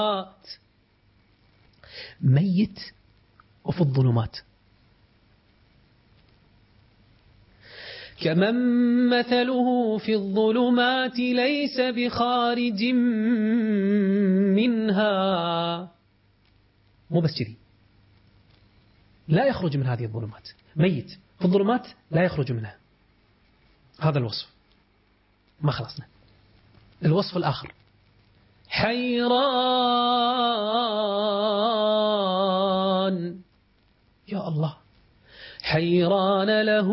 ميت وفي الظلمات كمن مثله في الظلمات ليس بخارج منها مو بس كذي لا يخرج من هذه الظلمات ميت في الظلمات لا يخرج منها هذا الوصف ما خلصنا الوصف الآخر حيران يا الله حيران له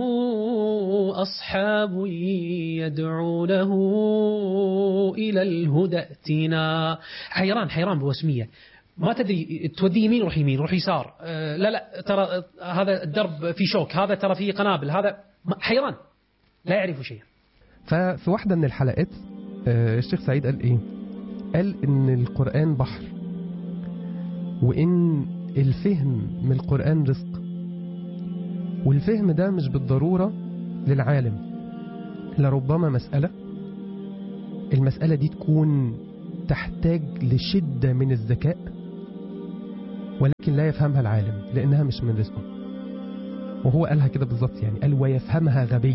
أصحاب يدعونه إلى الهدى ائتنا حيران حيران بوسمية ما تدري تودي يمين روح يمين روح يسار آه، لا لا ترى هذا الدرب في شوك هذا ترى فيه قنابل هذا حيران لا يعرف شيئا ففي واحدة من الحلقات آه، الشيخ سعيد قال ايه قال ان القرآن بحر وان الفهم من القرآن رزق والفهم ده مش بالضرورة للعالم لربما مسألة المسألة دي تكون تحتاج لشدة من الذكاء ولكن لا يفهمها العالم لأنها مش من رزقه وهو قالها كده بالظبط يعني قال ويفهمها غبي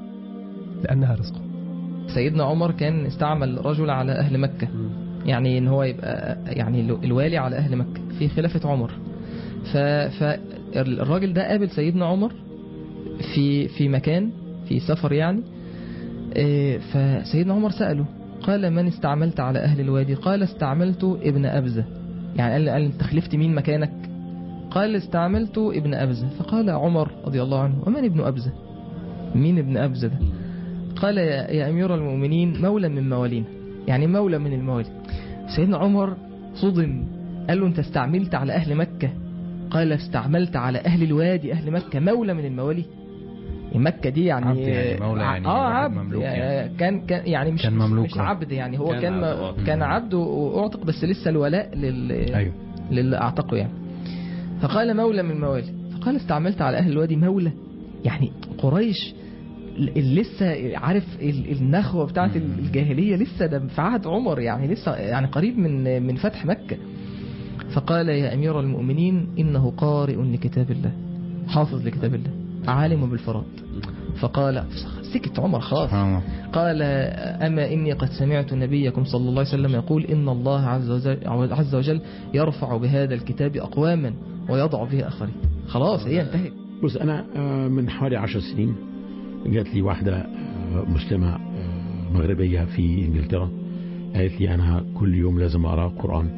لأنها رزقه سيدنا عمر كان استعمل رجل على أهل مكة يعني ان هو يبقى يعني الوالي على أهل مكة في خلافة عمر ف فالراجل ده قابل سيدنا عمر في في مكان في سفر يعني إيه، فسيدنا عمر سأله قال من استعملت على أهل الوادي قال استعملت ابن أبزة يعني قال, قال انت خلفت مين مكانك قال استعملت ابن أبزة فقال عمر رضي الله عنه ومن ابن أبزة مين ابن أبزة ده قال يا, يا أمير المؤمنين مولى من موالينا يعني مولى من الموالي سيدنا عمر صدم قال له انت استعملت على أهل مكة قال استعملت على أهل الوادي أهل مكة مولى من الموالي مكة دي يعني عبد يعني مولى يعني اه واحد عبد مملوك يعني يعني. كان كان يعني مش كان مملوك مش آه. عبد يعني هو كان كان عبد، آه. كان عبد واعتق بس لسه الولاء لل ايوه للي اعتقه يعني فقال مولى من موالي فقال استعملت على اهل الوادي مولى يعني قريش ال- لسه عارف ال- النخوه بتاعت مم. الجاهليه لسه ده في عهد عمر يعني لسه يعني قريب من من فتح مكه فقال يا امير المؤمنين انه قارئ لكتاب الله حافظ لكتاب الله عالم بالفرائض فقال سكت عمر خلاص سبحان الله قال أما إني قد سمعت نبيكم صلى الله عليه وسلم يقول إن الله عز وجل, عز وجل يرفع بهذا الكتاب أقواما ويضع به آخرين خلاص هي انتهت بص أنا آه، من حوالي عشر سنين جات لي واحدة آه، مسلمة آه، مغربية في إنجلترا قالت لي أنا كل يوم لازم أقرأ قرآن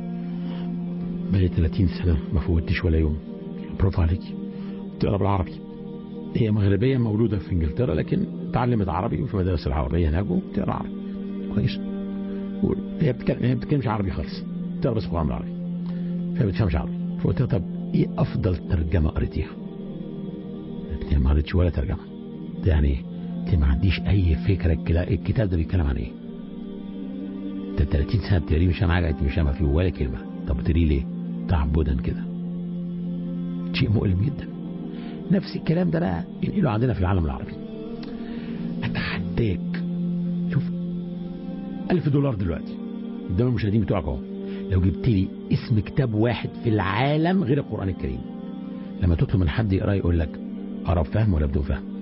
بقالي 30 سنة ما فوتش ولا يوم برافو عليك تقرأ بالعربي هي مغربية مولودة في إنجلترا لكن تعلمت عربي وفي مدارس العربية هناك وبتقرأ عربي كويس هي بتتكلم هي بتتكلمش عربي خالص بتقرأ بس قرآن بالعربي فهي ما بتفهمش عربي فقلت لها طب إيه أفضل ترجمة قريتيها؟ قالت لي ما قريتش ولا ترجمة قلت يعني إيه؟ قلت لي ما عنديش أي فكرة الكلا- الكتاب ده بيتكلم عن إيه؟ انت 30 سنة بتقريه مش فاهم حاجة انت مش فاهمة فيه ولا كلمة طب بتقريه ليه؟ تعبدا كده شيء مؤلم جدا نفس الكلام ده بقى ينقله عندنا في العالم العربي اتحداك شوف ألف دولار دلوقتي قدام المشاهدين بتوعك اهو لو جبت لي اسم كتاب واحد في العالم غير القرآن الكريم لما تطلب من حد يقرا يقول لك قرا فهم ولا بدون فهم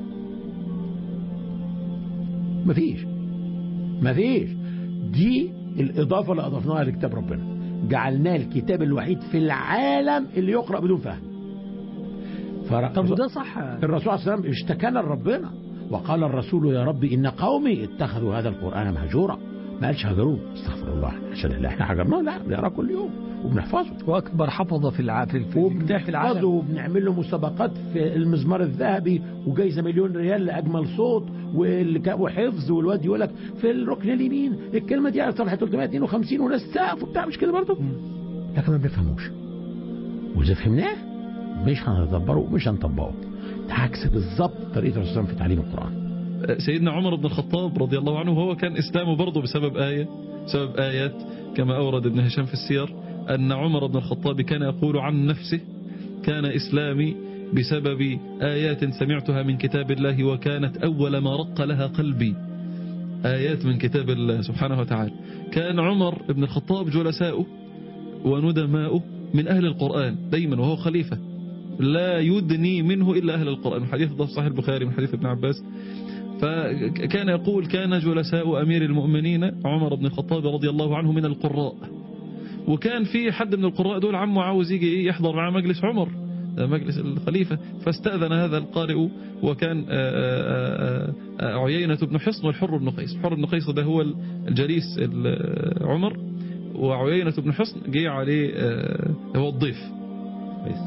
مفيش مفيش دي الإضافة اللي أضفناها لكتاب ربنا جعلناه الكتاب الوحيد في العالم اللي يقرأ بدون فهم فر... طب وده صح الرسول عليه السلام اشتكانا لربنا وقال الرسول يا رب إن قومي اتخذوا هذا القرآن مهجورا ما قالش هجروه استغفر الله عشان الله احنا هجرناه لا بنقراه كل يوم وبنحفظه واكبر حفظه في الع... في في, في العالم وبنحفظه وبنعمل له مسابقات في المزمار الذهبي وجايزه مليون ريال لاجمل صوت واللي كان- وحفظ والواد يقول لك في الركن اليمين الكلمه دي على صفحه 352 وناس سقف وبتاع مش كده برضه لكن ما بيفهموش واذا فهمناه مش هنتدبره ومش هنطبقه ده عكس بالظبط طريقه الرسول صلى الله عليه وسلم في تعليم القران سيدنا عمر بن الخطاب رضي الله عنه وهو كان إسلامه برضه بسبب آية بسبب آيات كما أورد ابن هشام في السير أن عمر بن الخطاب كان يقول عن نفسه كان إسلامي بسبب آيات سمعتها من كتاب الله وكانت أول ما رق لها قلبي آيات من كتاب الله سبحانه وتعالى كان عمر بن الخطاب جلساؤه وندماؤه من أهل القرآن دايما وهو خليفة لا يدني منه إلا أهل القرآن الحديث ده في صحيح البخاري من حديث ابن عباس فكان يقول كان جلساء أمير المؤمنين عمر بن الخطاب رضي الله عنه من القراء وكان في حد من القراء دول عمه عاوز يجي إيه يحضر معاه مجلس عمر مجلس الخليفة فاستأذن هذا القارئ وكان آه، آه، آه، عيينة بن حصن والحر بن قيس الحر بن قيس ده هو الجليس ال- عمر وعيينة بن حصن جه عليه آه، هو الضيف كويس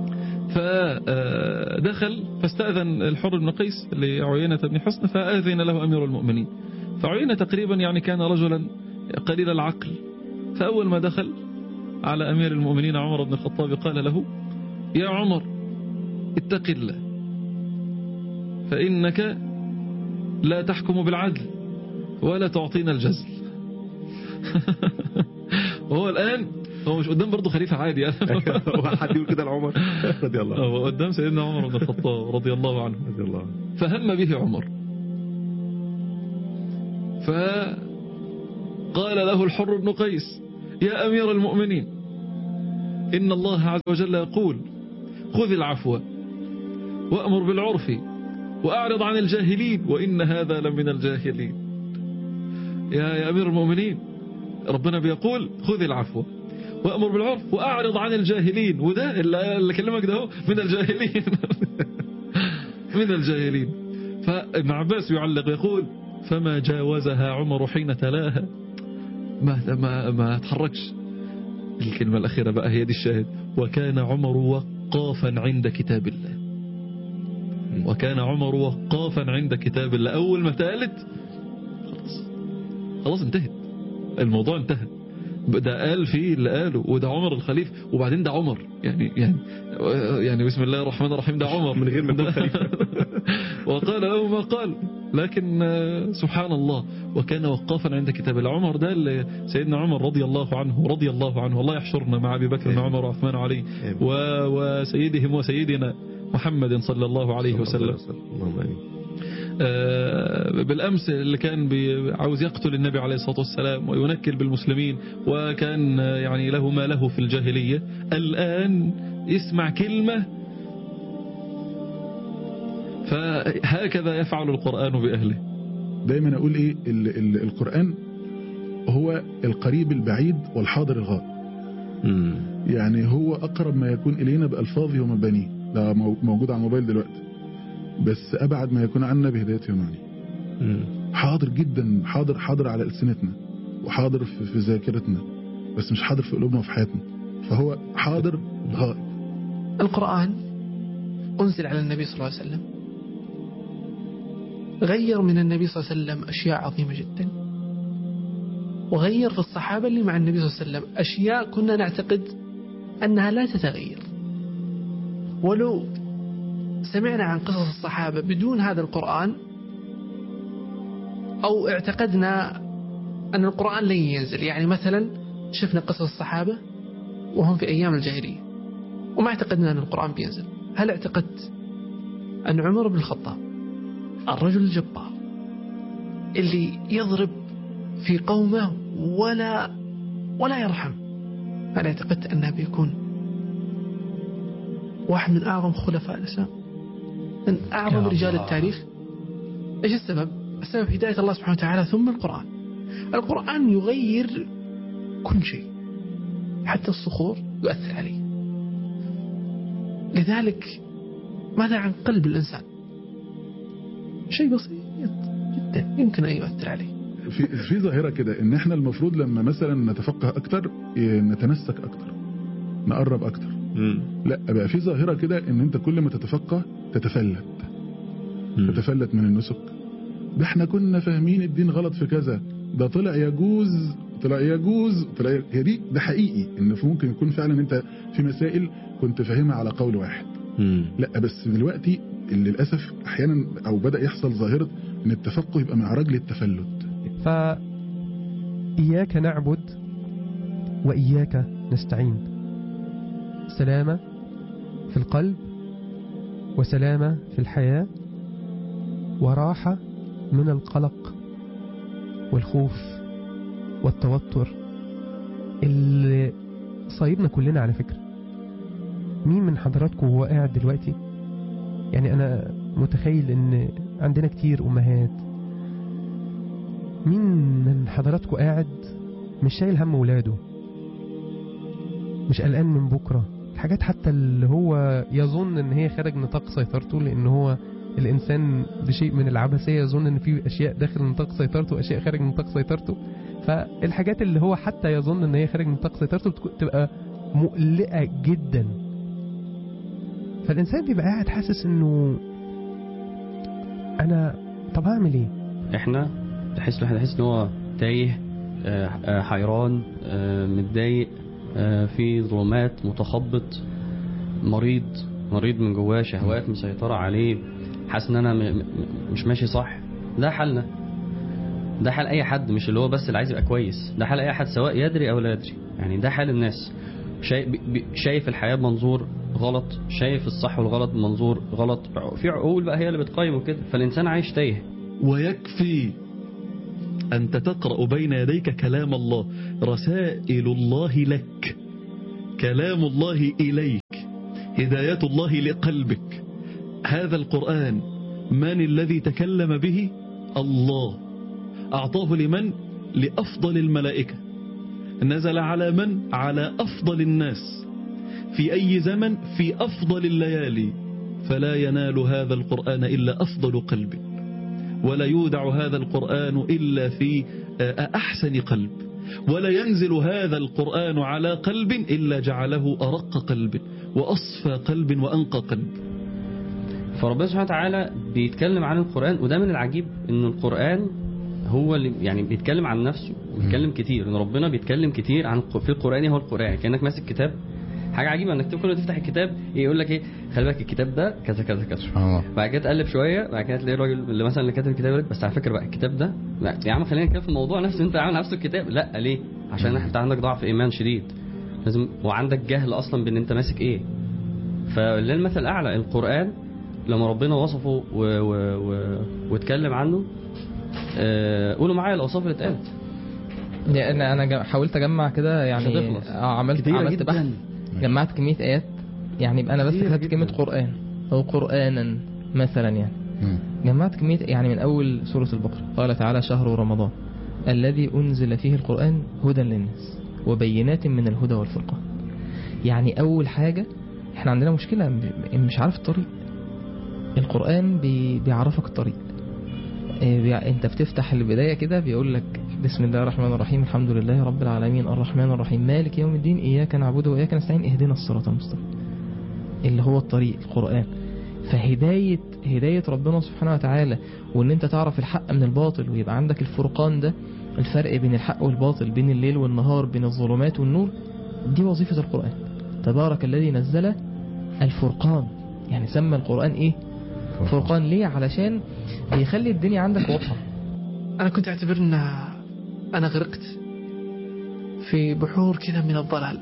فدخل فاستأذن الحر بن قيس لعيينة بن حصن فأذن له أمير المؤمنين فعيينة تقريبا يعني كان رجلا قليل العقل فأول ما دخل على أمير المؤمنين عمر بن الخطاب قال له يا عمر اتق الله فإنك لا تحكم بالعدل ولا تعطينا الجزل وهو الآن هو مش قدام برضه خليفة عادي يعني حد يقول كده لعمر رضي الله عنه هو قدام سيدنا عمر بن الخطاب رضي الله عنه رضي الله عنه فهم به عمر فقال له الحر بن قيس يا أمير المؤمنين إن الله عز وجل يقول خذ العفو وأمر بالعرف وأعرض عن الجاهلين وإن هذا لمن الجاهلين يا, يا أمير المؤمنين ربنا بيقول خذ العفو وأمر بالعرف وأعرض عن الجاهلين وده اللي اللي كلمك ده هو من الجاهلين من الجاهلين فابن عباس يعلق يقول فما جاوزها عمر حين تلاها ما ما ما تحركش الكلمة الأخيرة بقى هي دي الشاهد وكان عمر وقافا عند كتاب الله وكان عمر وقافا عند كتاب الله أول ما تالت خلاص خلاص انتهت الموضوع انتهى ده قال فيه اللي قاله وده عمر الخليفة وبعدين ده عمر يعني يعني يعني بسم الله الرحمن الرحيم ده عمر من غير ما يكون خليفة. وقال له ما قال لكن آه، سبحان الله وكان وقافا عند كتاب الله عمر ده اللي سيدنا عمر رضي الله عنه رضي الله عنه الله يحشرنا مع ابي بكر وعمر وعثمان وعلي آمين. و- وسيدهم وسيدنا محمد صلى الله عليه وسلم اللهم امين آه، بالأمس اللي كان بي- عاوز يقتل النبي عليه الصلاة والسلام وينكل بالمسلمين وكان آه، يعني له ما له في الجاهلية الآن يسمع كلمة فهكذا يفعل القرآن بأهله دايما اقول ايه ال ال القرآن هو القريب البعيد والحاضر الغائب مم. يعني هو اقرب ما يكون الينا بالفاظه ومبانيه ده مو- موجود على الموبايل دلوقتي بس ابعد ما يكون عنا بهدايته ومعنيه مم. حاضر جدا حاضر حاضر على ألسنتنا وحاضر في, في ذاكرتنا بس مش حاضر في قلوبنا وفي حياتنا فهو حاضر غائب القرآن أنزل على النبي صلى الله عليه وسلم غير من النبي صلى الله عليه وسلم أشياء عظيمة جدا وغير في الصحابة اللي مع النبي صلى الله عليه وسلم أشياء كنا نعتقد أنها لا تتغير ولو سمعنا عن قصص الصحابة بدون هذا القرآن أو اعتقدنا أن القرآن لن ينزل يعني مثلا شفنا قصص الصحابة وهم في أيام الجاهلية وما اعتقدنا أن القرآن بينزل هل اعتقدت أن عمر بن الخطاب الرجل الجبار اللي يضرب في قومه ولا ولا يرحم هل اعتقدت أنه بيكون واحد من أعظم خلفاء الإسلام من أعظم يا رجال الله. التاريخ إيش السبب؟ السبب هداية الله سبحانه وتعالى ثم القرآن القرآن يغير كل شيء حتى الصخور يؤثر عليه لذلك ماذا عن قلب الإنسان شيء بسيط جدا يمكن أن يؤثر عليه في في ظاهره كده ان احنا المفروض لما مثلا نتفقه اكتر إيه، نتمسك اكتر نقرب اكتر مم. لا بقى في ظاهره كده ان انت كل ما تتفقه تتفلت مم. تتفلت من النسك ده احنا كنا فاهمين الدين غلط في كذا ده طلع يجوز طلع يجوز طلع ي- هي دي ده حقيقي ان في ممكن يكون فعلا انت في مسائل كنت فاهمها على قول واحد مم. لا بس دلوقتي اللي للاسف احيانا او بدا يحصل ظاهره ان التفقه يبقى معراج للتفلت فإياك نعبد وإياك نستعين سلامة في القلب وسلامة في الحياة وراحة من القلق والخوف والتوتر اللي مصايبنا كلنا على فكرة مين من حضراتكم وهو قاعد دلوقتي يعني أنا متخيل إن عندنا كتير أمهات مين من حضراتكم قاعد مش شايل هم ولاده مش قلقان من بكرة الحاجات حتى اللي هو يظن ان هي خارج نطاق سيطرته لان هو الانسان بشيء من العبثية يظن ان في اشياء داخل نطاق سيطرته واشياء خارج نطاق سيطرته فالحاجات اللي هو حتى يظن ان هي خارج نطاق سيطرته بتكون- تبقى مقلقة جدا فالانسان بيبقى قاعد حاسس انه انا طب هعمل ايه احنا تحس الواحد يحس ان هو تايه آه، آه، حيران آه، متضايق آه، في ظلمات متخبط مريض مريض من جواه شهوات مسيطرة عليه حاسس ان انا م- م- مش ماشي صح ده حالنا ده حال اي حد مش اللي هو بس اللي عايز يبقى كويس ده حال اي حد سواء يدري او لا يدري يعني ده حال الناس شايف, بي- شايف الحياة بمنظور غلط شايف الصح والغلط بمنظور غلط في عقول بقى هي اللي بتقيم وكده فالانسان عايش تايه ويكفي أنت تقرأ بين يديك كلام الله رسائل الله لك كلام الله إليك هداية الله لقلبك هذا القرآن من الذي تكلم به الله أعطاه لمن لأفضل الملائكة نزل على من على أفضل الناس في أي زمن في أفضل الليالي فلا ينال هذا القرآن إلا أفضل قلب ولا يودع هذا القرآن إلا في أحسن قلب ولا ينزل هذا القرآن على قلب إلا جعله أرق قلب وأصفى قلب وأنقى قلب فربنا سبحانه وتعالى بيتكلم عن القرآن وده من العجيب ان القرآن هو اللي يعني بيتكلم عن نفسه بيتكلم كتير ان ربنا بيتكلم كتير عن في القرآن هو القرآن كأنك ماسك كتاب حاجة عجيبة انك كل ما تفتح الكتاب يقول لك ايه خلي بالك الكتاب ده كذا كذا كذا سبحان الله بعد كده تقلب شويه بعد كده تلاقي الراجل اللي مثلا اللي كاتب الكتاب يقول لك بس على فكره بقى الكتاب ده لا يا عم خلينا نتكلم في الموضوع نفسه انت عامل نفس الكتاب لا ليه عشان انت عندك ضعف ايمان شديد لازم وعندك جهل اصلا بان انت ماسك ايه فلله المثل الاعلى القران لما ربنا وصفه و... و... و... واتكلم عنه آه... قولوا معايا الاوصاف اللي اتقالت يعني انا جا- حاولت اجمع كده يعني مش هتخلص. اه عملت كتيرة عملت جداً. بحث جمعت كميه ايات يعني يبقى انا بس كتيرة كتبت كلمه جداً. قران او قرانا مثلا يعني مم. جمعت كميه يعني من اول سوره البقره قال تعالى شهر رمضان الذي انزل فيه القران هدى للناس وبينات من الهدى والفرقان يعني اول حاجه احنا عندنا مشكله م- مش عارف الطريق القران بي بيعرفك الطريق إيه بيع- انت بتفتح البدايه كده بيقول لك بسم الله الرحمن الرحيم الحمد لله رب العالمين الرحمن الرحيم مالك يوم الدين اياك نعبد واياك نستعين اهدنا الصراط المستقيم اللي هو الطريق القران فهدايه هدايه ربنا سبحانه وتعالى وان انت تعرف الحق من الباطل ويبقى عندك الفرقان ده الفرق بين الحق والباطل بين الليل والنهار بين الظلمات والنور دي وظيفه القران تبارك الذي نزل الفرقان يعني سمى القران ايه فرقان ليه علشان بيخلي الدنيا عندك واضحه أنا كنت أعتبر أن أنا غرقت في بحور كذا من الضلال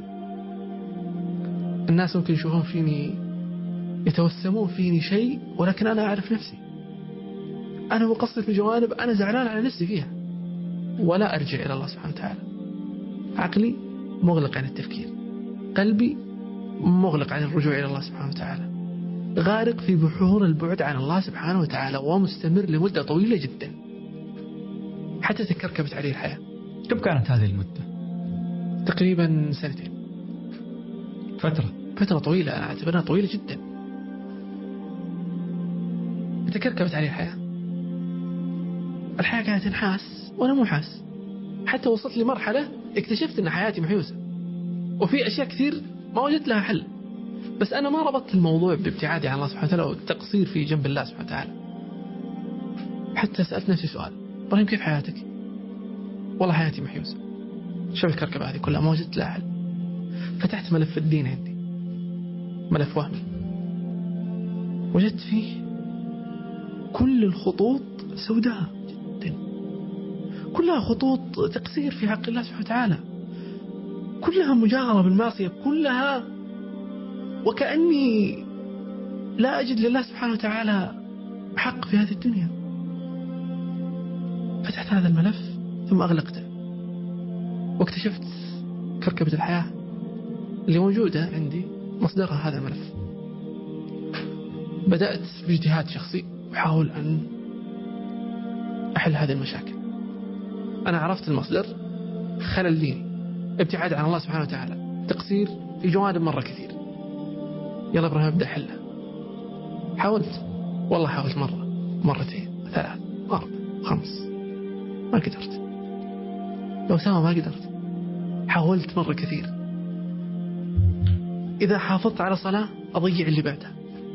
الناس ممكن يشوفون فيني يتوسمون فيني شيء ولكن أنا أعرف نفسي أنا مقصر في جوانب أنا زعلان على نفسي فيها ولا أرجع إلى الله سبحانه وتعالى عقلي مغلق عن التفكير قلبي مغلق عن الرجوع إلى الله سبحانه وتعالى غارق في بحور البعد عن الله سبحانه وتعالى ومستمر لمدة طويلة جدا حتى تكركبت عليه الحياة كم كانت هذه المدة؟ تقريبا سنتين فترة فترة طويلة أنا أعتبرها طويلة جدا تكركبت عليه الحياة الحياة كانت تنحاس وأنا مو حاس حتى وصلت لمرحلة اكتشفت أن حياتي محيوسة وفي أشياء كثير ما وجدت لها حل بس أنا ما ربطت الموضوع بابتعادي عن الله سبحانه وتعالى والتقصير في جنب الله سبحانه وتعالى حتى سألت نفسي سؤال إبراهيم كيف حياتك؟ والله حياتي محيوسة شوف الكركبة هذه كلها ما وجدت لها حل فتحت ملف الدين عندي ملف وهمي وجدت فيه كل الخطوط سوداء جدا كلها خطوط تقصير في حق الله سبحانه وتعالى كلها مجاهرة بالمعصية كلها وكأني لا أجد لله سبحانه وتعالى حق في هذه الدنيا فتحت هذا الملف ثم أغلقته واكتشفت كركبة الحياة اللي موجودة عندي مصدرها هذا الملف بدأت باجتهاد شخصي أحاول أن أحل هذه المشاكل أنا عرفت المصدر خلل ديني ابتعاد عن الله سبحانه وتعالى تقصير في جوانب مرة كثير يلا إبراهيم ابدأ حلها حاولت والله حاولت مرة مرتين ثلاث أربع خمس ما قدرت لو أسامة ما قدرت حاولت مرة كثير إذا حافظت على صلاة أضيع اللي بعدها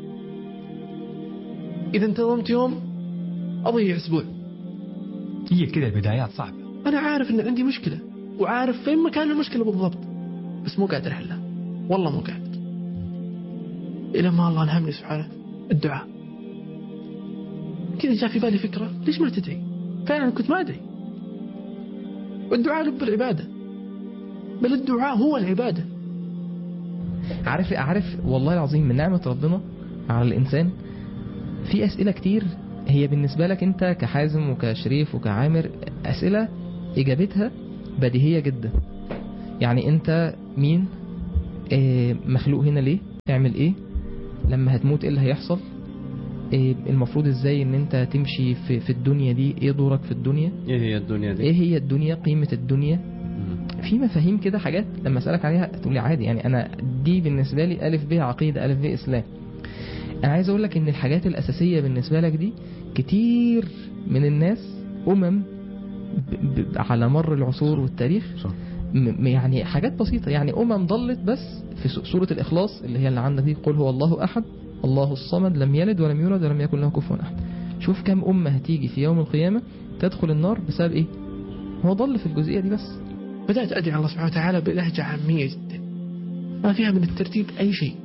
إذا انتظمت يوم أضيع أسبوع هي كذا البدايات صعبة أنا عارف إن عندي مشكلة وعارف فين مكان المشكلة بالضبط بس مو قادر أحلها والله مو قادر إلى ما الله ألهمني سبحانه الدعاء كذا جاء في بالي فكرة ليش ما تدعي فعلا كنت ما أدعي والدعاء لب العبادة بل الدعاء هو العبادة عارف عارف والله العظيم من نعمة ربنا على الإنسان في أسئلة كتير هي بالنسبة لك أنت كحازم وكشريف وكعامر أسئلة إجابتها بديهية جدا يعني أنت مين آه، مخلوق هنا ليه تعمل إيه لما هتموت إيه اللي هيحصل إيه المفروض ازاي ان انت تمشي في, في الدنيا دي ايه دورك في الدنيا ايه هي الدنيا دي ايه هي الدنيا قيمة الدنيا مم. في مفاهيم كده حاجات لما اسالك عليها تقولي عادي يعني انا دي بالنسبه لي الف ب عقيده الف ب اسلام انا عايز اقول لك ان الحاجات الاساسيه بالنسبه لك دي كتير من الناس امم ب... ب... على مر العصور والتاريخ صح. م... م- يعني حاجات بسيطه يعني امم ضلت بس في س- سوره الاخلاص اللي هي اللي عندك دي قل هو الله احد الله الصمد لم يلد ولم يولد ولم يكن له كفوا احد شوف كم امه هتيجي في يوم القيامه تدخل النار بسبب ايه هو ضل في الجزئيه دي بس بدأت أدعي الله سبحانه وتعالى بلهجة عامية جدا ما فيها من الترتيب أي شيء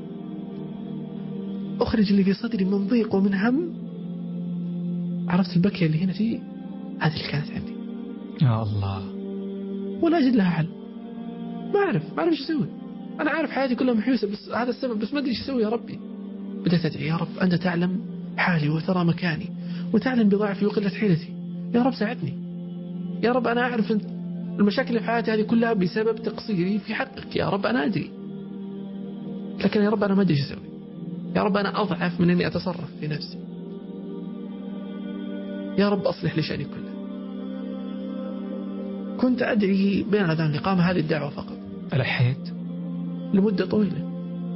أخرج اللي في صدري من ضيق ومن هم عرفت البكية اللي هنا تجي هذه اللي كانت عندي يا الله ولا أجد لها حل ما أعرف ما أعرف إيش أسوي أنا عارف حياتي كلها محيوسة بس هذا السبب بس ما أدري إيش أسوي يا ربي بدأت أدعي يا رب أنت تعلم حالي وترى مكاني وتعلم بضعفي وقلة حيلتي يا رب ساعدني يا رب أنا أعرف أن المشاكل اللي في حياتي هذه كلها بسبب تقصيري في حقك يا رب أنا أدري لكن يا رب أنا ما أدري إيش أسوي يا رب أنا أضعف من أني أتصرف في نفسي يا رب أصلح لي شأني كله كنت أدعي بين الأذان الإقامة هذه الدعوة فقط ألحيت لمدة طويلة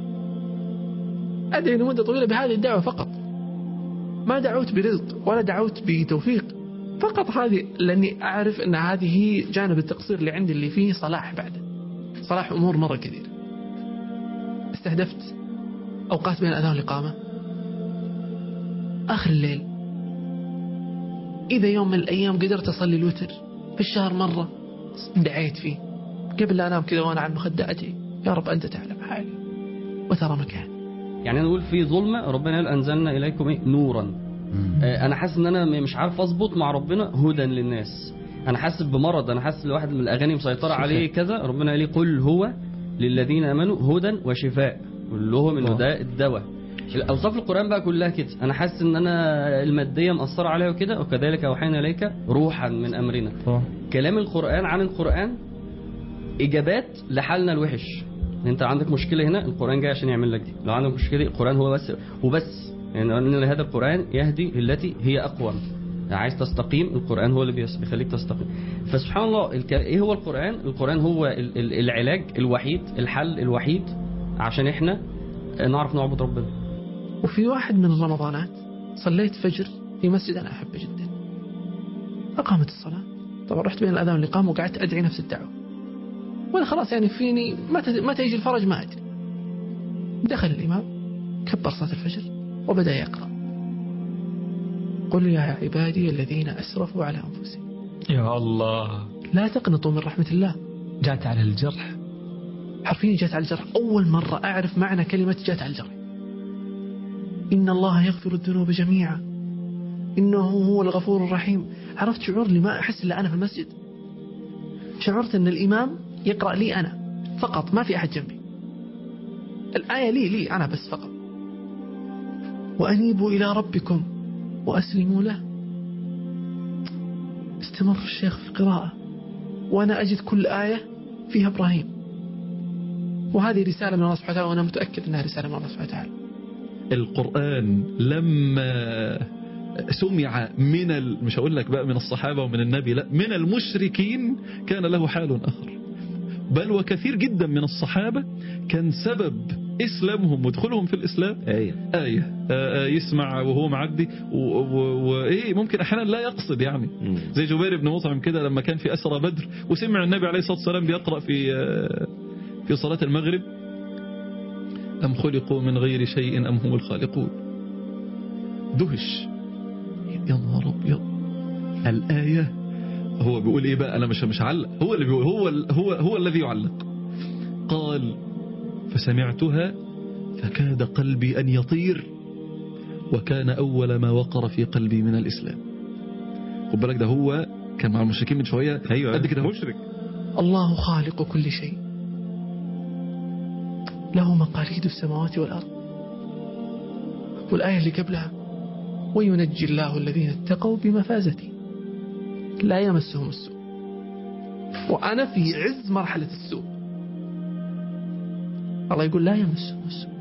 أدعي لمدة طويلة بهذه الدعوة فقط ما دعوت برزق ولا دعوت بتوفيق فقط هذه لأني أعرف أن هذه هي جانب التقصير اللي عندي اللي فيه صلاح بعده صلاح أمور مرة كثير استهدفت أوقات بين الأذان والإقامة آخر الليل إذا يوم من الأيام قدرت أصلي الوتر في الشهر مرة دعيت فيه قبل لا أنام كذا وأنا على المخدة أدعي يا رب أنت تعلم حالي وترى مكاني يعني نقول في ظلمة ربنا قال أنزلنا إليكم إيه؟ نورا آه، أنا حاسس إن أنا م- مش عارف أظبط مع ربنا هدى للناس أنا حاسس بمرض أنا حاسس الواحد من الأغاني مسيطرة عليه كذا ربنا قال لي قل هو للذين آمنوا هدى وشفاء قول لهم إنه ده الدواء الأوصاف القرآن بقى كلها كده أنا حاسس إن أنا المادية مأثرة عليا وكده وكذلك أوحينا إليك روحا من أمرنا كلام القرآن عن القرآن إجابات لحالنا الوحش انت عندك مشكله هنا القران جاي عشان يعمل لك دي لو عندك مشكله القران هو بس وبس يعني ان هذا القران يهدي التي هي اقوم عايز تستقيم القران هو اللي بيس- بيخليك تستقيم فسبحان الله الك... ايه هو القران القران هو ال... ال... العلاج الوحيد الحل الوحيد عشان احنا نعرف نعبد ربنا وفي واحد من الرمضانات صليت فجر في مسجد أنا أحبه جدا أقامت الصلاة طبعا رحت بين الأذان والإقامة وقعدت أدعي نفس الدعوة وأنا خلاص يعني فيني متى متى يجي الفرج ما أدري دخل الإمام كبر صلاة الفجر وبدأ يقرأ قل يا عبادي الذين أسرفوا على أنفسهم يا الله لا تقنطوا من رحمة الله جات على الجرح حرفيا جات على الجرح أول مرة أعرف معنى كلمة جات على الجرح إن الله يغفر الذنوب جميعا إنه هو الغفور الرحيم عرفت شعور اللي ما أحس إلا أنا في المسجد شعرت أن الإمام يقرأ لي أنا فقط ما في أحد جنبي الآية لي لي أنا بس فقط وأنيبوا إلى ربكم وأسلموا له استمر الشيخ في القراءة وأنا أجد كل آية فيها إبراهيم وهذه رسالة من الله سبحانه وتعالى وأنا متأكد أنها رسالة من الله سبحانه وتعالى القرآن لما سمع من ال... مش هقول لك بقى من الصحابة ومن النبي لا من المشركين كان له حال آخر بل وكثير جدا من الصحابة كان سبب إسلامهم ودخولهم في الإسلام آية آية آه، آه، يسمع وهو معدي و- و- وإيه ممكن أحيانا لا يقصد يعني مم. زي جبير بن مطعم كده لما كان في أسرى بدر وسمع النبي عليه الصلاة والسلام بيقرأ في آه، في صلاة المغرب أم خلقوا من غير شيء أم هم الخالقون دهش يا نهار أبيض الآية هو بيقول إيه بقى أنا مش مش علق هو اللي بيقول هو ال- هو هو الذي يعلق قال فسمعتها فكاد قلبي أن يطير وكان أول ما وقر في قلبي من الإسلام خد بالك ده هو كان مع المشركين من شوية أيوة قد كده هو. مشرك الله خالق كل شيء له مقاليد السماوات والأرض والآية اللي قبلها وينجي الله الذين اتقوا بمفازته لا يمسهم السوء وأنا في عز مرحلة السوء الله يقول لا يمسهم السوء